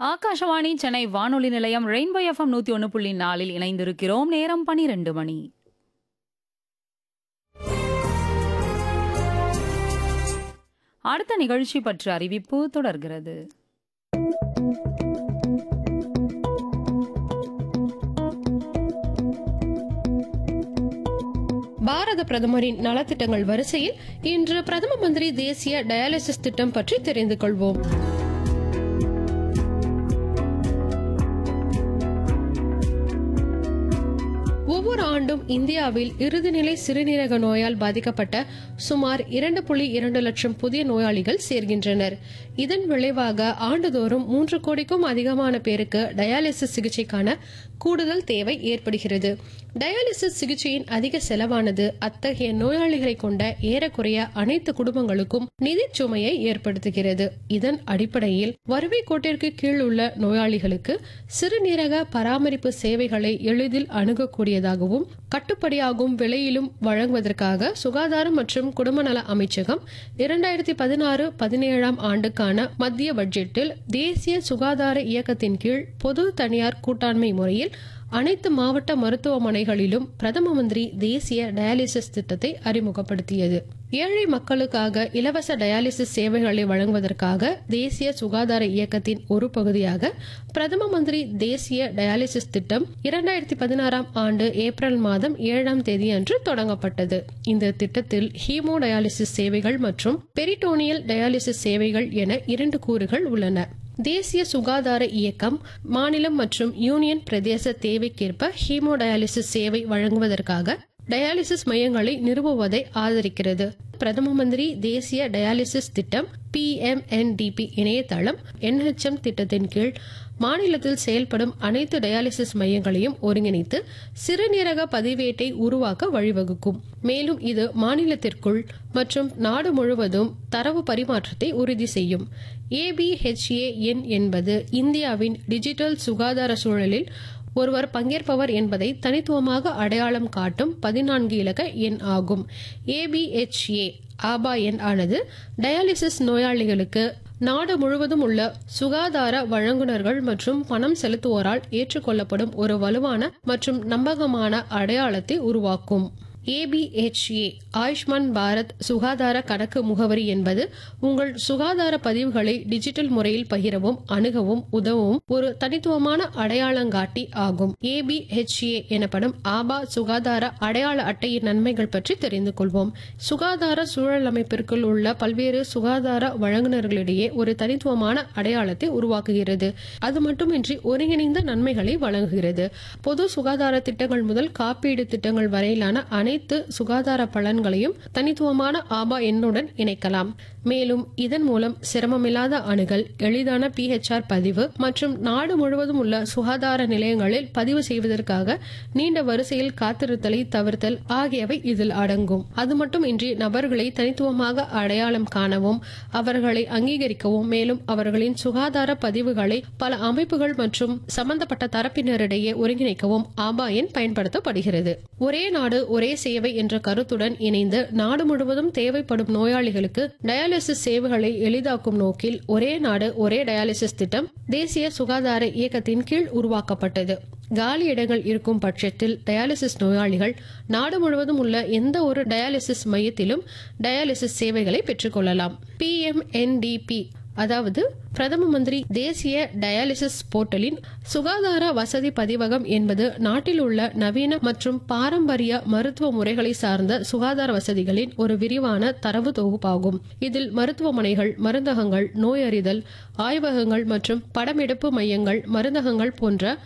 ஆகாஷவாணி சென்னை வானொலி நிலையம் rainbow FM நூத்தி ஒன்னு புள்ளி நாலில் இணைந்திருக்கிறோம் நேரம் பனிரெண்டு மணி அடுத்த நிகழ்ச்சி பற்றி அறிவிப்பு தொடர்கிறது பாரத பிரதமரின் நலத்திட்டங்கள் வரிசையில் இன்று பிரதம மந்திரி தேசிய டயாலிசிஸ் திட்டம் பற்றி தெரிந்து கொள்வோம் ஒவ்வொரு ஆண்டும் இந்தியாவில் இறுதிநிலை சிறுநீரக நோயால் பாதிக்கப்பட்ட சுமார் இரண்டு புள்ளி இரண்டு லட்சம் புதிய நோயாளிகள் சேர்கின்றனர் இதன் விளைவாக ஆண்டுதோறும் மூன்று கோடிக்கும் அதிகமான பேருக்கு டயாலிசிஸ் சிகிச்சைக்கான கூடுதல் தேவை ஏற்படுகிறது டயாலிசிஸ் சிகிச்சையின் அதிக செலவானது அத்தகைய நோயாளிகளை கொண்ட ஏறக்குறைய அனைத்து குடும்பங்களுக்கும் நிதி சுமையை ஏற்படுத்துகிறது இதன் அடிப்படையில் வறுமை கோட்டிற்கு கீழ் உள்ள நோயாளிகளுக்கு சிறுநீரக பராமரிப்பு சேவைகளை எளிதில் அணுகக்கூடியதாகவும் கட்டுப்படியாகும் விலையிலும் வழங்குவதற்காக சுகாதாரம் மற்றும் குடும்பநல அமைச்சகம் இரண்டாயிரத்தி பதினாறு பதினேழாம் ஆண்டுக்கான மத்திய பட்ஜெட்டில் தேசிய சுகாதார இயக்கத்தின் கீழ் பொது தனியார் கூட்டாண்மை முறையில் அனைத்து மாவட்ட மருத்துவமனைகளிலும் பிரதம மந்திரி தேசிய டயாலிசிஸ் திட்டத்தை அறிமுகப்படுத்தியது ஏழை மக்களுக்காக இலவச டயாலிசிஸ் சேவைகளை வழங்குவதற்காக தேசிய சுகாதார இயக்கத்தின் ஒரு பகுதியாக பிரதம மந்திரி தேசிய டயாலிசிஸ் திட்டம் இரண்டாயிரத்தி பதினாறாம் ஆண்டு ஏப்ரல் மாதம் ஏழாம் தேதி அன்று தொடங்கப்பட்டது இந்த திட்டத்தில் ஹீமோ டயாலிசிஸ் சேவைகள் மற்றும் பெரிட்டோனியல் டயாலிசிஸ் சேவைகள் என இரண்டு கூறுகள் உள்ளன தேசிய சுகாதார இயக்கம் மாநிலம் மற்றும் யூனியன் பிரதேச தேவைக்கேற்ப ஹீமோடயாலிசிஸ் சேவை வழங்குவதற்காக டயாலிசிஸ் மையங்களை நிறுவுவதை ஆதரிக்கிறது பிரதம மந்திரி தேசிய டயாலிசிஸ் திட்டம் பிஎம்என்டிபி இணையதளம் என்ஹெச்எம் திட்டத்தின் கீழ் மாநிலத்தில் செயல்படும் அனைத்து டயாலிசிஸ் மையங்களையும் ஒருங்கிணைத்து சிறுநீரக பதிவேட்டை உருவாக்க வழிவகுக்கும் மேலும் இது மாநிலத்திற்குள் மற்றும் நாடு முழுவதும் தரவு பரிமாற்றத்தை உறுதி செய்யும் ஏபிஹெச்ஏ எண் என்பது இந்தியாவின் டிஜிட்டல் சுகாதார சூழலில் ஒருவர் பங்கேற்பவர் என்பதை தனித்துவமாக அடையாளம் காட்டும் பதினான்கு இலக்க எண் ஆகும் ஏபிஹெச்ஏ ஆபா எண் ஆனது டயாலிசிஸ் நோயாளிகளுக்கு நாடு முழுவதும் உள்ள சுகாதார வழங்குனர்கள் மற்றும் பணம் செலுத்துவோரால் ஏற்றுக்கொள்ளப்படும் ஒரு வலுவான மற்றும் நம்பகமான அடையாளத்தை உருவாக்கும் ஏபிஹெச்ஏ ஆயுஷ்மான் பாரத் சுகாதார கணக்கு முகவரி என்பது உங்கள் சுகாதார பதிவுகளை டிஜிட்டல் முறையில் பகிரவும் அணுகவும் உதவும் ஒரு தனித்துவமான அடையாளங்காட்டி ஆகும் ஏபிஹெச்ஏ எனப்படும் ஆபா சுகாதார அடையாள அட்டையின் நன்மைகள் பற்றி தெரிந்து கொள்வோம் சுகாதார சூழல் அமைப்பிற்குள் உள்ள பல்வேறு சுகாதார வழங்குநர்களிடையே ஒரு தனித்துவமான அடையாளத்தை உருவாக்குகிறது அது மட்டுமின்றி ஒருங்கிணைந்த நன்மைகளை வழங்குகிறது பொது சுகாதார திட்டங்கள் முதல் காப்பீடு திட்டங்கள் வரையிலான அனைத்து சுகாதார பலன்களையும் தனித்துவமான ஆபா எண்ணுடன் இணைக்கலாம் மேலும் இதன் மூலம் சிரமமில்லாத அணுகல் எளிதான பிஹெச்ஆர் பதிவு மற்றும் நாடு முழுவதும் உள்ள சுகாதார நிலையங்களில் பதிவு செய்வதற்காக நீண்ட வரிசையில் காத்திருத்தலை தவிர்த்தல் ஆகியவை இதில் அடங்கும் அது மட்டுமின்றி நபர்களை தனித்துவமாக அடையாளம் காணவும் அவர்களை அங்கீகரிக்கவும் மேலும் அவர்களின் சுகாதார பதிவுகளை பல அமைப்புகள் மற்றும் சம்பந்தப்பட்ட தரப்பினரிடையே ஒருங்கிணைக்கவும் ஆபா எண் பயன்படுத்தப்படுகிறது ஒரே நாடு ஒரே சேவை என்ற கருத்துடன் இணைந்து நாடு முழுவதும் தேவைப்படும் நோயாளிகளுக்கு டயாலிசிஸ் சேவைகளை எளிதாக்கும் நோக்கில் ஒரே நாடு ஒரே டயாலிசிஸ் திட்டம் தேசிய சுகாதார இயக்கத்தின் கீழ் உருவாக்கப்பட்டது காலி இடங்கள் இருக்கும் பட்சத்தில் டயாலிசிஸ் நோயாளிகள் நாடு முழுவதும் உள்ள எந்த ஒரு டயாலிசிஸ் மையத்திலும் டயாலிசிஸ் சேவைகளை பெற்றுக்கொள்ளலாம் பிஎம்என்டிபி அதாவது பிரதம மந்திரி தேசிய டயாலிசிஸ் போர்ட்டலின் சுகாதார வசதி பதிவகம் என்பது நாட்டில் உள்ள நவீன மற்றும் பாரம்பரிய மருத்துவ முறைகளை சார்ந்த சுகாதார வசதிகளின் ஒரு விரிவான தரவு தொகுப்பாகும் இதில் மருத்துவமனைகள் மருந்தகங்கள் நோயறிதல் ஆய்வகங்கள் மற்றும் படமெடுப்பு மையங்கள் மருந்தகங்கள் போன்ற